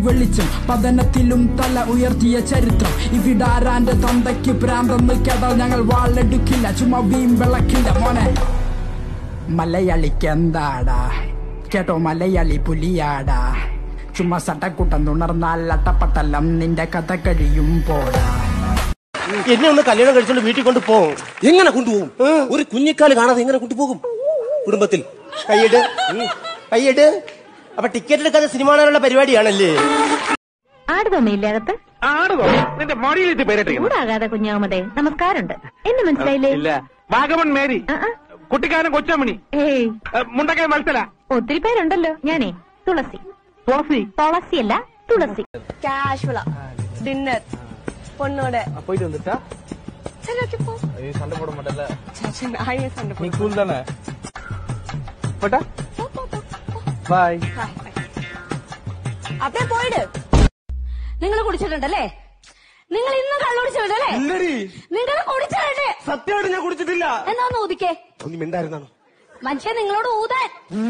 വെളിച്ചം പതനത്തിലും തല ഉയർത്തിയ ചരിത്രം ഇവിടാരാന്റെ തന്തയ്ക്ക് പ്രാന്തെന്ന് കേട്ടാൽ ഞങ്ങൾ വാളെടുക്കില്ല ചുമ്മാ വീം വിളക്കില്ല മോനെ മലയാളിക്ക് എന്താടാ കേട്ടോ മലയാളി പുലിയാടാ ചുമ്മാ സട്ടക്കുട്ടം തുണർന്നാൽ അട്ടപ്പട്ടലം നിന്റെ കഥ കഴിയും പോടാ എന്നെ ഒന്ന് കല്യാണം കഴിച്ചോണ്ട് വീട്ടിൽ കൊണ്ട് പോകും എങ്ങനെ കൊണ്ടുപോകും ഒരു കുഞ്ഞിക്കാല് കാണാതെ എങ്ങനെ കൊണ്ടുപോകും കുടുംബത്തിൽ കൈയ്യട് കൈയ്യട് അപ്പൊ ടിക്കറ്റ് എടുക്കാതെ സിനിമ കാണാനുള്ള പരിപാടിയാണല്ലേ ആടുതോമയില്ലേ അകത്ത് ആടുതോ നിന്റെ മടിയിലിട്ട് പേരിട്ടിരിക്കുന്നു ചൂടാകാതെ കുഞ്ഞാമതേ നമസ്കാരമുണ്ട് എന്ന് മനസ്സിലായില്ലേ ഇല്ല വാഗമൺ മേരി ആ, ആ. കുട്ടിക്കാരൻ കൊച്ചമണി ഏയ് ഏ, മുണ്ടക്കൈ മത്സല ഒത്തിരി പേരുണ്ടല്ലോ ഞാനേ തുളസി തുളസി തുളസിയല്ല തുളസി കാഷ്വലാ ഡിന്നർ പൊണ്ണോட പോയിട്ട് വന്നിട്ടാ சரி ஓகே போ சண்டை போட மாட்டல சரி நான் ஏன் சண்டை நீ போடுறேன் கூல் தானே போட்டா போ, போ, போ, போ. பாய் Bye, bye. அப்படியே போயிடு നിങ്ങൾ കുടിച്ചിട്ടുണ്ടല്ലേ നിങ്ങൾ ഇന്നും കള്ളുടിച്ചിട്ടുണ്ടല്ലേ നിങ്ങൾ കുടിച്ചിട്ടുണ്ട് സത്യമായിട്ട് ഞാൻ കുടിച്ചിട്ടില്ല എന്നാ ഒന്ന് ഊതിക്കേ ഒന്ന് മിണ്ടായിരുന്നാണ് മനുഷ്യൻ നിങ്ങളോട് ഊതാൻ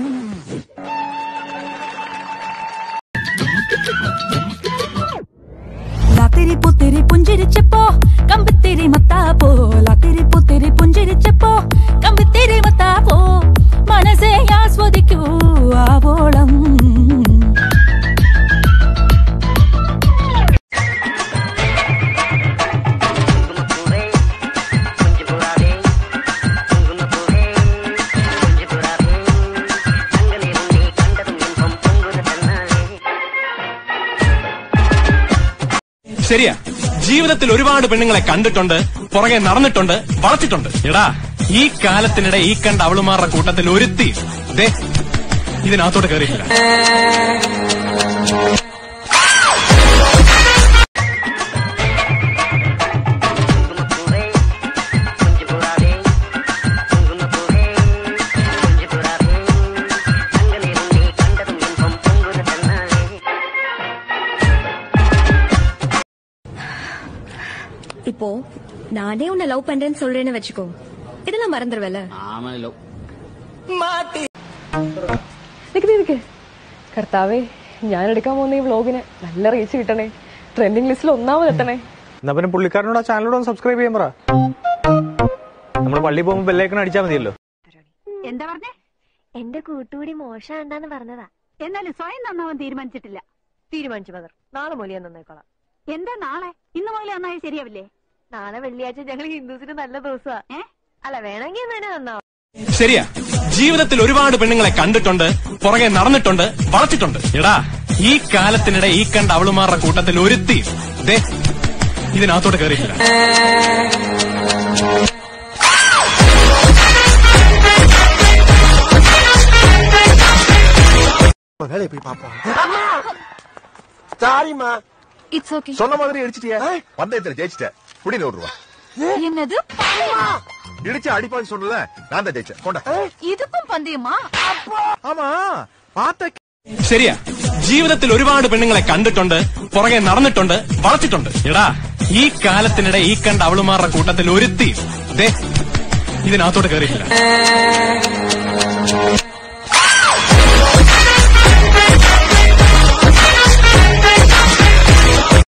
ലാത്തിരി പുത്തിരി പുഞ്ചിരിച്ചപ്പോ കമ്പിത്തിരി മത്താപ്പോ ലാത്തിരി പുത്തിരി പുഞ്ചിരിച്ചപ്പോ കമ്പിത്തിരി മത്താപ്പോ മനസ്സെ ആസ്വദിക്കൂ ആവോളം ശരിയാ ജീവിതത്തിൽ ഒരുപാട് പെണ്ണുങ്ങളെ കണ്ടിട്ടുണ്ട് പുറകെ നടന്നിട്ടുണ്ട് വളച്ചിട്ടുണ്ട് എടാ ഈ കാലത്തിനിടെ ഈ കണ്ട അവളുമാരുടെ കൂട്ടത്തിൽ ഒരുത്തി ദേ ഇതിനകത്തോട്ട് കയറിയില്ല இப்போ நானே உன்னை லவ் பண்றேன்னு சொல்றேன்னு வச்சுக்கோ இதெல்லாம் மறந்துடுவல നിക്ക് നിക്ക് കർത്താവേ ഞാൻ എടുക്കാൻ പോകുന്ന ഈ വ്ലോഗിന് നല്ല റീച്ച് കിട്ടണേ ട്രെൻഡിങ് ലിസ്റ്റിൽ ഒന്നാമത് എത്തണേ എന്നാ പിന്നെ പുള്ളിക്കാരനോട് ആ ചാനലിനോട് ഒന്ന് സബ്സ്ക്രൈബ് ചെയ്യാൻ പറ നമ്മൾ പള്ളി പോകുമ്പോൾ ബെല്ലേക്കൺ അടിച്ചാൽ മതിയല്ലോ എന്താ പറഞ്ഞേ എന്റെ കൂട്ടുകൂടി മോശമാണ്ടെന്ന് പറഞ്ഞതാ എന്നാലും സ്വയം നന്നാവാൻ തീരുമാനിച്ചിട്ടില്ല തീരുമാനിച്ചു മദർ നാളെ മൂലിയാൻ നന്നായിക്കോളാം എന്താ നാളെ ഇന്ന് മുതലേ നന്നായി ശരിയാവില്ലേ നാളെ വെള്ളിയാഴ്ച ഞങ്ങൾ ഹിന്ദുസിന് നല്ല ദിവസമാ ഏ അല്ല വേണമെങ്കിൽ വേണേ നന്നാവും ശരിയാ ജീവിതത്തിൽ ഒരുപാട് പെണ്ണുങ്ങളെ കണ്ടിട്ടുണ്ട് പുറകെ നടന്നിട്ടുണ്ട് വളച്ചിട്ടുണ്ട് എടാ ഈ കാലത്തിനിടെ ഈ കണ്ട അവളുമാരുടെ കൂട്ടത്തിൽ ഒരുത്തി ദേ ഇതിനകത്തോട്ട് കയറിയില്ല வேலையை போய் பார்ப்போம் சாரிம்மா ഇറ്റ്സ് ഓക്കെ சொன்ன மாதிரி அடிச்சிட்டியா பந்தயத்துல ஜெயிச்சிட்டேன் குடி நூறு ரூபா എന്നത് இடிச்சு அடிப்பான்னு சொன்னல நான் தான் ஜெயிச்சேன் கொண்டா ഇതിപ്പം പന്തയമാ ஆமா பார்த்த ശരിയാ ജീവിതത്തിൽ ഒരുപാട് പെണ്ണുങ്ങളെ കണ്ടിട്ടുണ്ട് പുറകെ നടന്നിട്ടുണ്ട് വളച്ചിട്ടുണ്ട് എടാ ഈ കാലത്തിനിടെ ഈ കണ്ട അവളുമാരുടെ കൂട്ടത്തിൽ ഒരുത്തി ദേ ഇതിനകത്തോട്ട് കയറിയില്ല